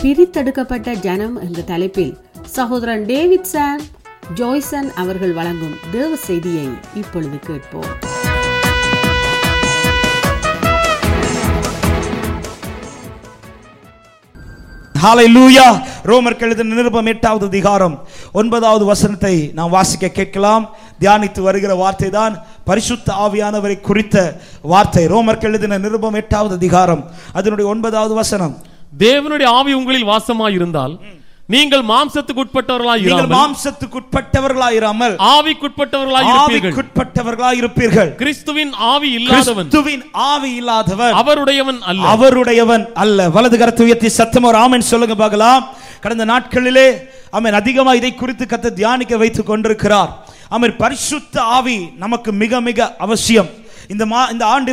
பிரித்தெடுக்கப்பட்ட ஜனம் என்ற தலைப்பில் சகோதரன் டேவிட் சாம் ஜோய்சன் அவர்கள் வழங்கும் தேவ செய்தியை இப்பொழுது கேட்போம் ஹalleluya ரோமர் எழுதின நிருபம் எட்டாவது அதிகாரம் ஒன்பதாவது வசனத்தை நாம் வாசிக்க கேட்கலாம் தியானித்து வருகிற வார்த்தை தான் பரிசுத்த ஆவியானவரை குறித்த வார்த்தை ரோமர் எழுதின நிருபம் எட்டாவது அதிகாரம் அதனுடைய ஒன்பதாவது வசனம் தேவனுடைய ஆவி உங்களில் வாசமாயிருந்தால் நீங்கள் மாம்சத்துக்கு உட்பட்டவர்களாய் நீங்கள் இராமல் மாம்சத்துக்குட்பட்டவர்களாயிராமல் ஆவிக்குட்பட்டவர்களாய் இருப்பீர்கள் ஆவிக்குட்பட்டவர்களாய் இருப்பீர்கள் கிறிஸ்துவின் ஆவி இல்லாதவன் கிறிஸ்துவின் ஆவி இல்லாதவன் அவருடையவன் அல்ல அவருடையவன் அல்ல வலது கரத்தை உயர்த்தி சத்தம் ஒரு ஆமென் சொல்லுங்க பார்க்கலாம் கடந்த நாட்களிலே ஆமென் அதிகமா இதை குறித்து கத்த தியானிக்க வைத்துக் கொண்டிருக்கிறார் ஆமென் பரிசுத்த ஆவி நமக்கு மிக மிக அவசியம் இந்த மா இந்த ஆண்டு